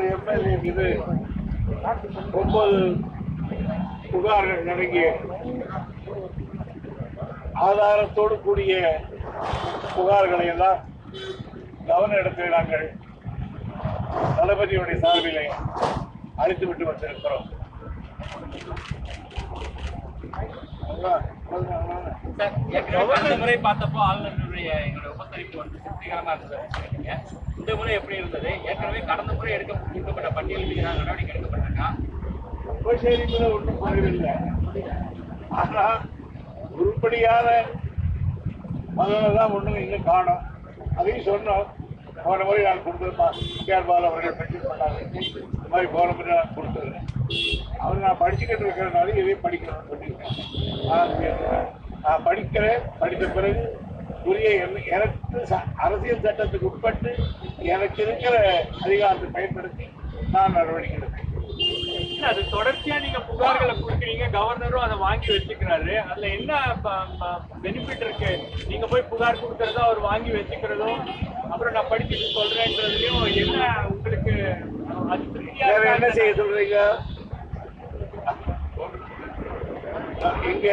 ஒரு எம்எல்ஏ மீது ஒன்பது புகார்கள் அடங்கிய ஆதாரத்தோடு கூடிய புகார்களை எல்லாம் கவர்னர் இடத்தில் நாங்கள் தளபதியுடைய சார்பிலே அழைத்து விட்டு வந்திருக்கிறோம் அதான், அதான். சார், ஏற்கனவே கடந்த முறை பார்த்தப்போ ஆளுநருடைய எங்களுடைய உபசரிப்பு வந்து திருப்திகரமா இருந்தது சொன்னீங்க. இந்த முறை எப்படி இருந்தது ஏற்கனவே கடந்த முறை எடுக்க கொடுக்கப்பட்ட பட்டியல் மீது ஏதாவது நடவடிக்கை எடுக்கப்பட்டிருக்கா உபசரிப்புல ஒன்றும் குறைவில்லை ஆனா உருப்படியான மகனை தான் ஒண்ணும் இன்னும் காணும் அதையும் சொன்னோம் போன முறை நான் கொடுத்ததுமா கேர் பால் அவர்கள் மென்ஷன் பண்ணாங்க இந்த மாதிரி போன முறை நான் கொடுத்துருக்கேன் அவர் நான் படிச்சுக்கிட்டு இருக்கிறதுனால இதையும் படிக்கணும்னு சொல்லியிருக்கேன் நான் கேட்கிறேன். நான் படிக்கிறேன் படித்த பிறகு உரிய என- எனக்கு ச- அரசியல் சட்டத்துக்கு உட்பட்டு எனக்கு இருக்கிற அதிகாரத்தை பயன்படுத்தி நான் நடவடிக்கை எடுப்பேன் இல்ல, அது தொடர்ச்சியா நீங்க புகார்களை கொடுக்குறீங்க கவர்னரும் அதை வாங்கி வச்சுக்கிறாரு அதுல என்ன பெனிஃபிட் இருக்கு நீங்க போய் புகார் கொடுக்கறதோ அவர் வாங்கி வச்சுக்கிறதும் அப்புறம் நான் படிச்சுட்டு சொல்றேன்றதுலயும் என்ன உங்களுக்கு அது திருப்தியா வேற இருக்கா? என்ன செய்ய சொல்றீங்க இங்க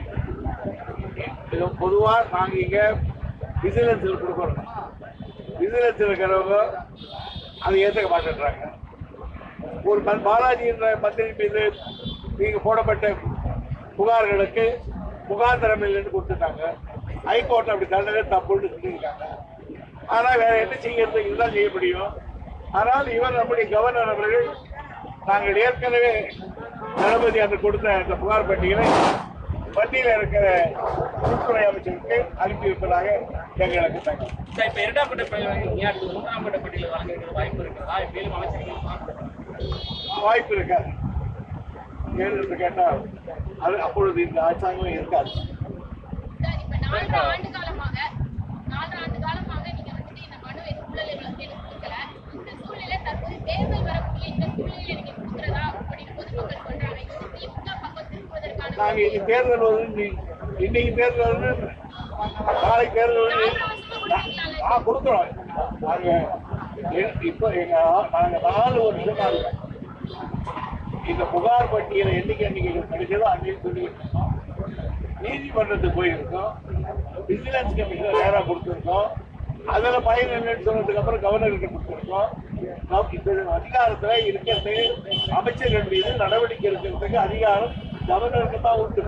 இது பொதுவா நாங்க இங்க விசிலன்ஸ் கொடுக்கறோம் விசிலன்ஸ் இருக்கிறவங்க அதை ஏத்துக்க மாட்டேன்றாங்க ஒரு ம- பாலாஜி என்ற மந்திரி மீது நீங்க போடப்பட்ட புகார்களுக்கு முகாந்திரம் இல்லைன்னு கொடுத்துட்டாங்க ஹைகோர்ட் அப்படி தண்டனை தப்புன்னு சொல்லியிருக்காங்க ஆனா வேற என்ன செய்யறது இதுதான் செய்ய முடியும் ஆனால் இவர் நம்முடைய கவர்னர் அவர்கள் நாங்கள் ஏற்கனவே தளபதி அந்த கொடுத்த அந்த புகார் பட்டியலை பட்டியலில் இருக்கிற உள்துறை அமைச்சருக்கு அனுப்பியிருப்பதாக எங்களுக்கு தகவல் சார், இப்ப இரண்டாம் கட்ட பட்டியல் ஏன் அடுத்து மூன்றாம் கட்ட பட்டியல் வழங்குறதுக்கு வாய்ப்பு இருக்கிறதா மேலும் அமைச்சர்கள் வாய்ப்பு இருக்காது ஏன்னு என்று கேட்டால் அது அப்பொழுது இந்த அரசாங்கம் இருக்காது சார், இப்ப நான்கு ஆண்டு காலமாக நான்கு ஆண்டு காலமாக நீங்க வந்துட்டு இந்த மனு சூழலை வந்து எனக்கு கொடுக்கல இந்த சூழ்நிலை தற்போது தேர்தல் வரக்கூடிய இந்த சூழ்நிலை நீங்க கொடுக்குறதா அப்படின்னு பொதுமக்கள் சொல்றாங்க இது திமுக பக்கம் திரும்புவதற்கான நாங்க இன்னைக்கு தேர்தல் வருது இன்னைக்கு- இன்னைக்கு தேர்தல் வருது நாளை தேர்தல் வருது ஆ கொடுக்குறோம் நாங்க எ- இப்போ எங்க ஆ- நாங்க நாலு வருஷமா இருக்கோம் இந்த புகார் பட்டியலை என்னைக்கு என்னைக்கு கிடைச்சதோ அன்னைக்கு சொல்லிட்டு இருக்கோம் நீதிமன்றத்துக்கு போயிருக்கோம் விஜிலன்ஸ் கமிஷனர் நேரா கொடுத்துருக்கோம் அதுல பயன் இல்லைன்னு சொன்னதுக்கு அப்புறம் கவர்னருக்கு கொடுத்துருக்கோம் நாம் இந்த அதிகாரத்துல இருக்கிறது அமைச்சர்கள் மீது நடவடிக்கை எடுக்கிறதுக்கு அதிகாரம் கவர்னருக்கு தான் உண்டு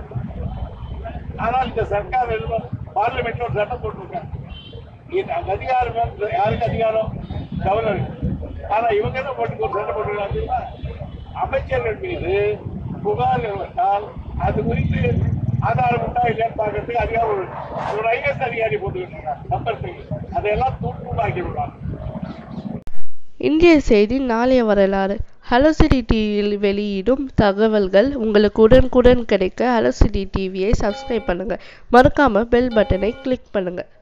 ஆனால் இந்த சர்க்கார் எழுத பார்லிமெண்ட்ல ஒரு சட்டம் போட்டிருக்காங்க இந்த அந்த அதிகாரம் வந்து யாருக்கு அதிகாரம் கவர்னருக்கு ஆனா இவங்க என்ன போட்டு ஒரு சட்டம் போட்டிருக்காங்க தெரியுமா? அமைச்சர்கள் மீது புகார்கள் வந்தால் அது குறித்து ஆதாரம் உண்டா இல்லையான்னு பார்க்கறதுக்கு அதிகாரம் ஒரு ஒரு ஐஎஸ் அதிகாரி போட்டுக்கிட்டு இருக்காங்க நம்பர் அதையெல்லாம் தூண்டுமாக்கி விடுறாங்க இந்திய செய்தி நாளைய வரலாறு ஹலோ சிட்டி டிவியில் வெளியிடும் தகவல்கள் உங்களுக்கு உடனுக்குடன் கிடைக்க ஹலோ சிட்டி டிவியை சப்ஸ்கிரைப் பண்ணுங்கள் மறக்காமல் பெல் பட்டனை கிளிக் பண்ணுங்கள்